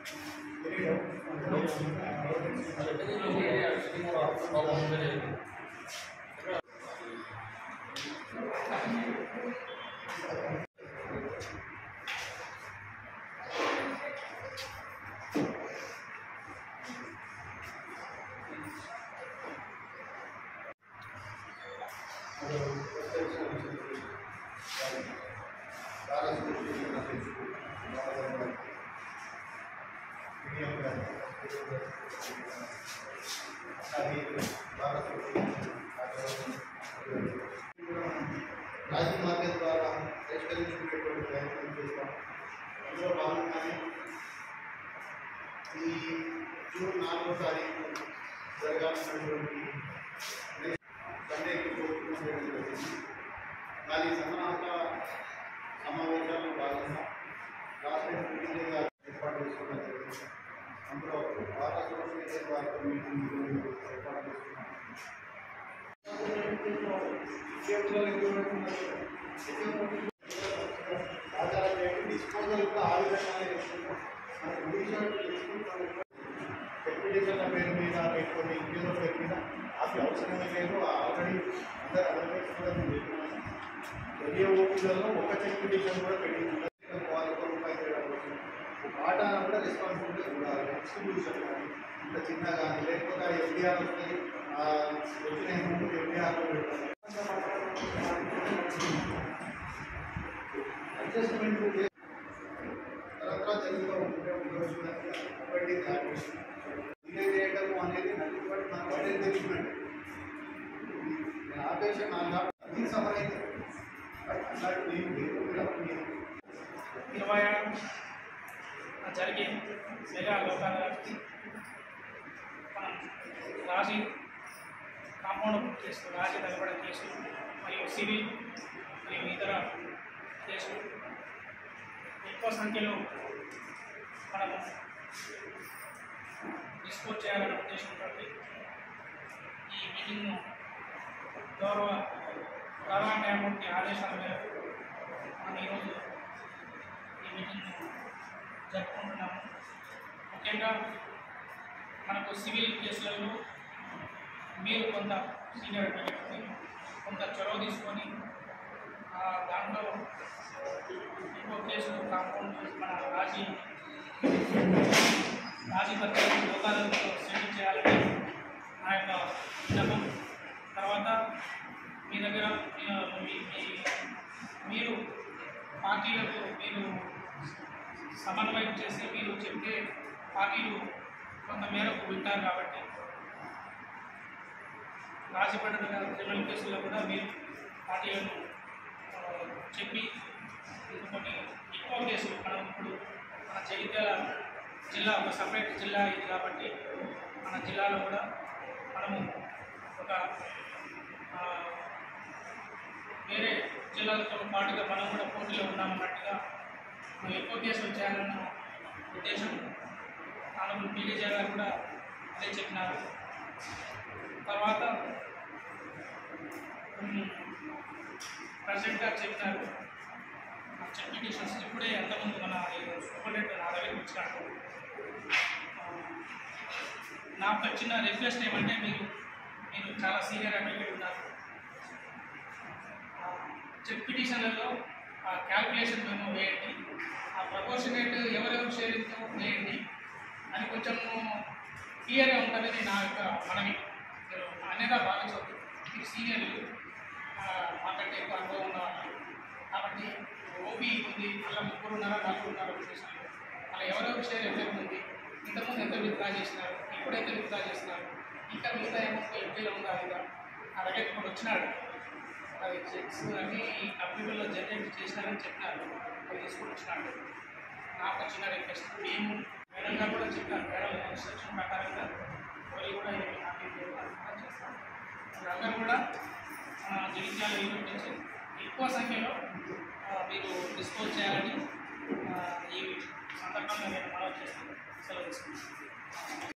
రాజీ market ద్వారా పరిష్కరించుకునేటువంటి ప్రయత్నం చేస్తాం అందులో భాగంగానే ఈ జూన్ నాలుగో తారీఖు జరగాల్సినటువంటి సండేకి కోరుకున్న జరిగింది దాని సమానత సమావేశాల్లో భాగంగా రాష్ట్ర మీటింగ్గా ఏర్పాటు చేసుకోవడం జరిగింది అందులో భారత సోషల్ వారితో మీటింగ్ ఏర్పాటు చేసుకున్నాం డిస్పోజల్ కూడా ఆ విధంగానే చేసుకుంటాం మనకు రీసెర్చ్ చేసుకుంటాం ఎక్స్పెడిషన్ల పేరు మీద లేకపోతే ఇంకేదో పేరు మీద అవి అవసరమే లేదు ఆల్రెడీ అందరు అవేర్నెస్ కూడా నేను చెప్పినాను ఏ ఓపీలలో ఒక ఎక్స్పెడిషన్ కూడా పెట్టి ఉండదు వాళ్ళు ఒక రూపాయి తేడా కోసం వాటా కూడా రెస్పాన్సిబిలిటీ ఉండాలి డిస్ట్రిబ్యూషన్ కానీ ఇంత చిన్న కానీ లేకపోతే ఆ ఎఫ్డిఆర్ వస్తుంది ఆ వచ్చిన అమౌంట్ ఎఫ్డిఆర్లో పెడతారు అడ్జస్ట్మెంట్ తరతరా జరుగుతూ ఉంటే ఉండవచ్చు ఒకటి డిలే చేయడం అనేది నలుగుబడి నా బయట తెలిసినట్టు నేను ఆపేసి నా అది సఫర్ అయితే అట్లాంటి ఏం లేదు మీరు అప్పుడు ఇరవై ఆరు జరిగే మెగా లోకాదాలకి మనం రాజీ కాంపౌండ్ కేసు రాజీ నిలబడే కేసు మరియు సివిల్ మరియు ఇతర కేసులు ఎక్కువ సంఖ్యలో మనము డిస్పోజ్ చేయాలనే ఉద్దేశంతో ఈ మీటింగ్ను గౌరవ ప్రధాన న్యాయమూర్తి ఆదేశాల మేరకు మనం ఈరోజు ఈ మీటింగ్ను జరుపుకుంటున్నాము ముఖ్యంగా మనకు సివిల్ కేసులలో మీరు కొంత సీనియర్ అడ్వకేట్ని కొంత చొరవ తీసుకొని ఆ దాంట్లో ఇంకో కేసు కాంపౌండ్ చేసి మన రాజీ రాజీ పత్రిక లోకాలతో సెటిల్ చేయాలని నా యొక్క విన్నపం తర్వాత మీ దగ్గర మీ- మీ- మీ- మీరు పార్టీలకు మీరు సమన్వయం చేసి మీరు చెప్తే పార్టీలు కొంత మేరకు వింటారు కాబట్టి రాజపడ్డ క్రిమినల్ కేసుల్లో కూడా మీరు పార్టీలను ఆ, చెప్పి ఇంకా కొన్ని ఎక్కువ కేసులు మనం ఇప్పుడు మన జగిత్యాల జిల్లా ఒక సపరేట్ జిల్లా ఇది కాబట్టి మన జిల్లాలో కూడా మనము ఒక ఆ, వేరే జిల్లాలతో పాటుగా మనం కూడా పోటీలో ఉన్నామన్నట్టుగా మనం ఎక్కువ కేసులు చేయాలన్న ఉద్దేశం నాలుగు పీడీజే గారు కూడా అదే చెప్పినారు తర్వాత ప్రెసిడెంట్ గారు చెప్పినారు చెప్లికేషన్స్ ఇప్పుడే ఎంతమంది మన సూపరింటెండెంట్ నా దగ్గరికి వచ్చినట్టు నా ఒక చిన్న రిక్వెస్ట్ ఏమంటే మీరు మీరు చాలా సీనియర్ అడ్వకేట్ ఉన్నారు చెక్ పిటిషన్లలో ఆ క్యాల్కులేషన్ మేము వేయండి ఆ ప్రపోర్షనేట్ ఎవరెవరు షేరింగ్తో వేయండి అని కొంచెము క్లియర్గా ఉంటుందని నా యొక్క మనవి మీరు అనేగా భావించవద్దు మీరు సీనియర్లు ఆ, మాకంటే ఎక్కువ అనుభవం ఉన్నవాళ్ళు కాబట్టి ఓపీ ఉంది అలా ముగ్గురు ఉన్నారా నలుగురు ఉన్నారా పిటిషన్లు అలా ఎవరెవరు షేర్ ఎంత ఉంది ఇంతకుముందు ఎంత విత్డ్రా చేసినారు ఇప్పుడు ఎంత విత్డ్రా చేసినారు ఇంకా మిగతా ఏమో ఎంపీలో ఉందా లేదా నా దగ్గర ఇప్పుడు వచ్చినాడు అది చెక్స్ అన్ని కంప్యూటర్లో జనరేట్ చేసినారని చెప్పినారు అవి తీసుకొని వచ్చినాడు నాకు ఒక చిన్న రిక్వెస్ట్ మేము మేడం గారు కూడా చెప్పారు మేడం ఇన్స్ట్రక్షన్ ప్రకారంగా వాళ్ళు కూడా ఏమి హ్యాపీ చేస్తాం అందరూ కూడా ఆ, జగిత్యాల యూనిట్ నుంచి ఎక్కువ సంఖ్యలో ఆ, మీరు డిస్పోజ్ చేయాలని ఆ, ఈ సందర్భంగా నేను మనవి చేస్తాను సెలవు తీసుకుంటాను